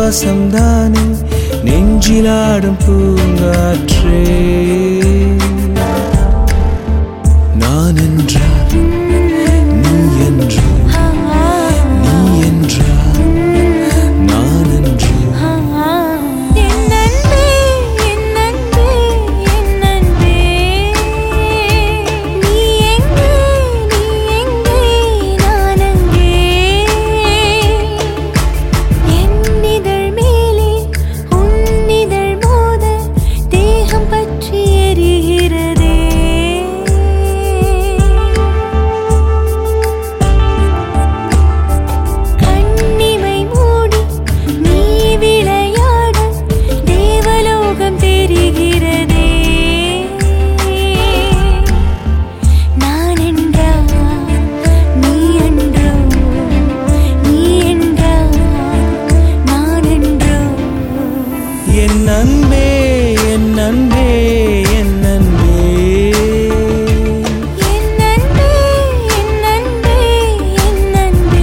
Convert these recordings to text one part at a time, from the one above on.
சுவாசம்தானே நெஞ்சிலாடும் பூங்காற்றே நான் என்றால் நீ என்று நீ என்றால் நான் என்று என் அன்பே என் அன்பே என் அன்பே நீ எங்கே நீ எங்கே நான் அங்கே என் இதழ் மேலே உன் இதழ் மோத தேகம் பற்றி எரிகிறதே கண்ணிமை மூடி நீ விளையாட தேவலோகம் தெரிகிறதே நான் என்றால் நீ என்றோ நீ என்றால் நான் என்றோ என் அன்பே என் அன்பே என் அன்பே என் அன்பே என் அன்பே என் அன்பே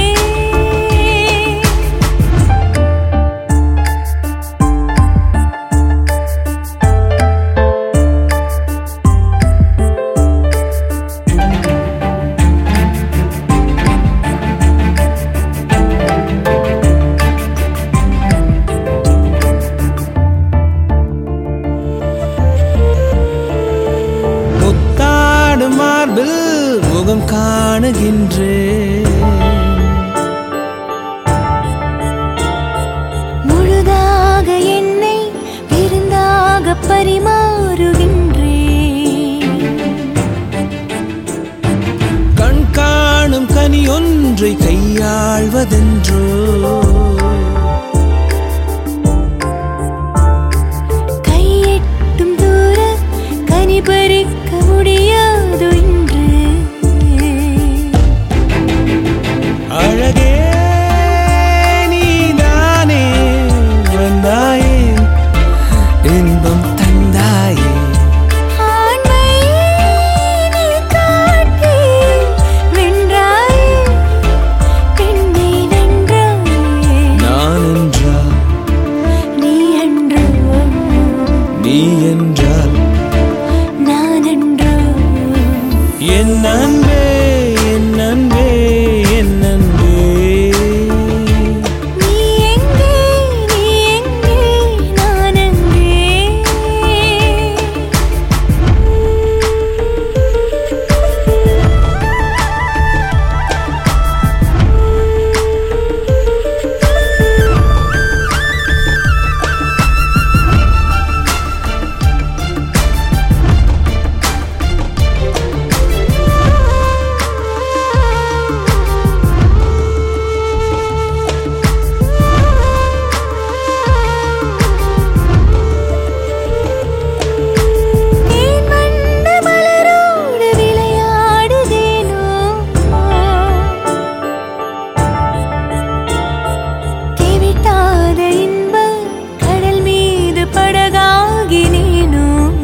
முத்தாடு மார்பில் முகம் காணுகின்றேன் முழுதாக என்னை விருந்தாக பரிமாறுகின்றேன் கண் காணும் கனி ஒன்றை கையாள்வதென்றோ கையெட்டும் தூர கனி பறிக்க முடியாது இன்று அழகே நீதானே வந்தாயே இன்பம் தந்தாயே ஆண்மை நீ காட்டி வென்றாயே பெண்ணை வென்றாயே நான் என்றால் நீ அன்றோ நீ என்றால் நான் அன்றோ என் அன்பே என் அன்பே என் அன்பே நீ எங்கே நீ எங்கே நான் அங்கே தேன் வண்ண மலரோடு விளையாடுதேனோ தேவிட்டாத இன்ப கடல் மீது படகாகினேனோ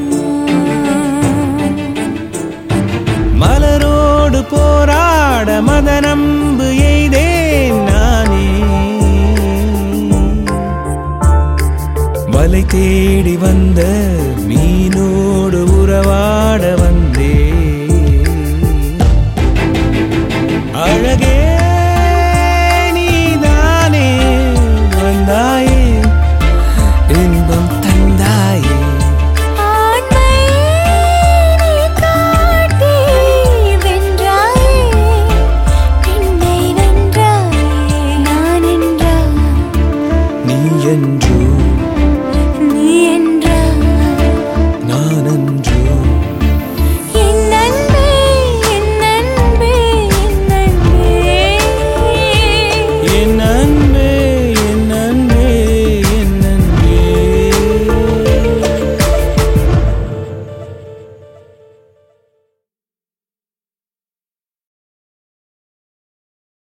மலரோடு போராட மதனம்பு எய்தேன் நானே வலை தேடி வந்த மீனோடு உறவாட வந்தே அழகே நீதானே வந்தாயே இன்பம் தந்தாயே ஆண்மை நீ காட்டி வென்றாயே பெண்ணை வென்றாயே நான் என்றால் நீ என்று